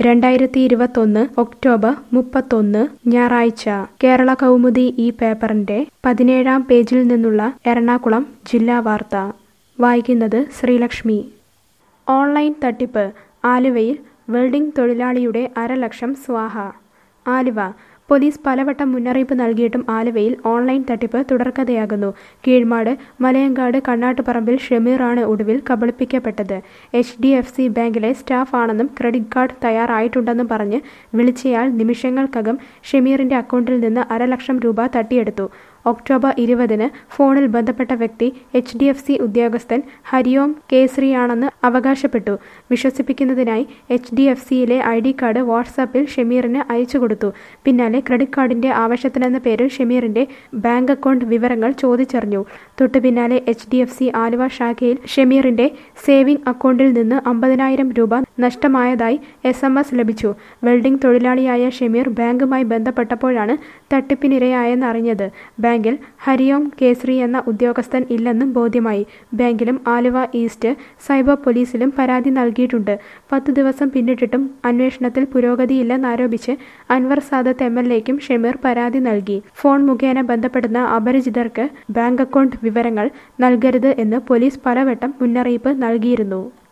രണ്ടായിരത്തി ഇരുപത്തൊന്ന് ഒക്ടോബർ മുപ്പത്തൊന്ന് ഞായറാഴ്ച കേരള കൗമുദി ഈ പേപ്പറിന്റെ പതിനേഴാം പേജിൽ നിന്നുള്ള എറണാകുളം ജില്ലാ വാർത്ത വായിക്കുന്നത് ശ്രീലക്ഷ്മി ഓൺലൈൻ തട്ടിപ്പ് ആലുവയിൽ വെൽഡിംഗ് തൊഴിലാളിയുടെ അരലക്ഷം സ്വാഹ ആലുവ പോലീസ് പലവട്ടം മുന്നറിയിപ്പ് നൽകിയിട്ടും ആലുവയിൽ ഓൺലൈൻ തട്ടിപ്പ് തുടർക്കഥയാകുന്നു കീഴ്മാട് മലയങ്കാട് കണ്ണാട്ടുപറമ്പിൽ ഷമീറാണ് ഒടുവിൽ കബളിപ്പിക്കപ്പെട്ടത് എച്ച് ഡി എഫ് സി ബാങ്കിലെ സ്റ്റാഫാണെന്നും ക്രെഡിറ്റ് കാർഡ് തയ്യാറായിട്ടുണ്ടെന്നും പറഞ്ഞ് വിളിച്ചയാൾ നിമിഷങ്ങൾക്കകം ഷമീറിന്റെ അക്കൗണ്ടിൽ നിന്ന് അരലക്ഷം രൂപ തട്ടിയെടുത്തു ഒക്ടോബർ ഇരുപതിന് ഫോണിൽ ബന്ധപ്പെട്ട വ്യക്തി എച്ച് ഡി എഫ് സി ഉദ്യോഗസ്ഥൻ ഹരിയോം കേസരിയാണെന്ന് അവകാശപ്പെട്ടു വിശ്വസിപ്പിക്കുന്നതിനായി എച്ച് ഡി എഫ് സിയിലെ ഐ ഡി കാർഡ് വാട്സാപ്പിൽ ഷമീറിന് അയച്ചു കൊടുത്തു പിന്നാലെ ക്രെഡിറ്റ് കാർഡിന്റെ ആവശ്യത്തിനെന്ന പേരിൽ ഷമീറിന്റെ ബാങ്ക് അക്കൗണ്ട് വിവരങ്ങൾ ചോദിച്ചറിഞ്ഞു തൊട്ടു പിന്നാലെ H D F C Aluva ശാഖയിൽ ഷമീറിന്റെ സേവിംഗ് അക്കൗണ്ടിൽ നിന്ന് അമ്പതിനായിരം രൂപ നഷ്ടമായതായി എസ് എം എസ് ലഭിച്ചു വെൽഡിംഗ് തൊഴിലാളിയായ ഷമീർ ബാങ്കുമായി ബന്ധപ്പെട്ടപ്പോഴാണ് തട്ടിപ്പിനിരയായെന്ന് അറിഞ്ഞത് ബാങ്കിൽ ഹരിയോം കേസരി എന്ന ഉദ്യോഗസ്ഥൻ ഇല്ലെന്നും ബോധ്യമായി ബാങ്കിലും ആലുവ ഈസ്റ്റ് സൈബർ പോലീസിലും പരാതി നൽകിയിട്ടുണ്ട് പത്ത് ദിവസം പിന്നിട്ടിട്ടും അന്വേഷണത്തിൽ പുരോഗതിയില്ലെന്നാരോപിച്ച് അൻവർ സാദത്ത് എം എൽ എക്കും ഷമീർ പരാതി നൽകി ഫോൺ മുഖേന ബന്ധപ്പെടുന്ന അപരിചിതർക്ക് ബാങ്ക് അക്കൗണ്ട് വിവരങ്ങൾ നൽകരുത് എന്ന് പോലീസ് പലവട്ടം മുന്നറിയിപ്പ് നൽകിയിരുന്നു